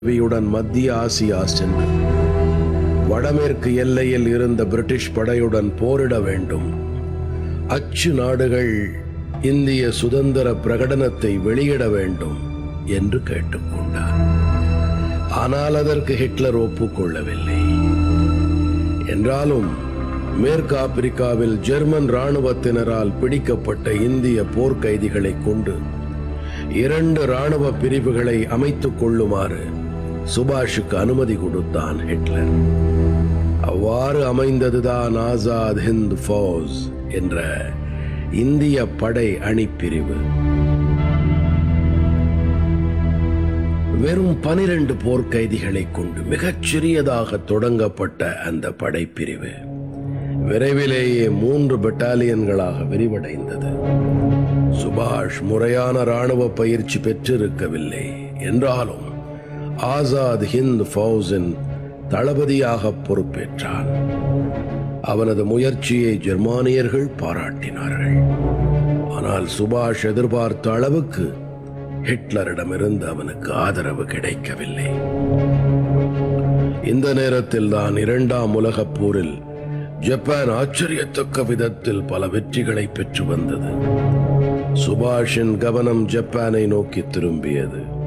உதவியுடன் மத்திய ஆசியா சென்று வடமேற்கு எல்லையில் இருந்த பிரிட்டிஷ் படையுடன் போரிட வேண்டும் அச்சு நாடுகள் இந்திய சுதந்திர பிரகடனத்தை வெளியிட வேண்டும் என்று கேட்டுக்கொண்டார் ஆனால் அதற்கு ஹிட்லர் ஒப்புக்கொள்ளவில்லை என்றாலும் மேற்கு ஆப்பிரிக்காவில் ஜெர்மன் ராணுவத்தினரால் பிடிக்கப்பட்ட இந்திய போர்க்கைதிகளைக் கொண்டு இரண்டு ராணுவ பிரிவுகளை அமைத்துக் கொள்ளுமாறு சுபாஷுக்கு அனுமதி கொடுத்தான் ஹிட்லர் அவ்வாறு அமைந்ததுதான் ஆசாத் ஹிந்த் ஃபௌஸ் என்ற இந்திய படை அணிப்பிரிவு வெறும் பனிரெண்டு போர்க்கைதிகளைக் கொண்டு மிகச் சிறியதாக தொடங்கப்பட்ட அந்த படைப்பிரிவு விரைவிலேயே மூன்று பெட்டாலியன்களாக விரிவடைந்தது சுபாஷ் முறையான ராணுவ பயிற்சி பெற்றிருக்கவில்லை என்றாலும் ஆசாத் ஹிந்த் ஃபௌஸின் தளபதியாக பொறுப்பேற்றான் அவனது முயற்சியை ஜெர்மானியர்கள் பாராட்டினார்கள் ஆனால் சுபாஷ் எதிர்பார்த்த அளவுக்கு ஹிட்லரிடமிருந்து அவனுக்கு ஆதரவு கிடைக்கவில்லை இந்த நேரத்தில் தான் இரண்டாம் உலகப் போரில் ஜப்பான் ஆச்சரியத்தக்க விதத்தில் பல வெற்றிகளை பெற்று வந்தது சுபாஷின் கவனம் ஜப்பானை நோக்கி திரும்பியது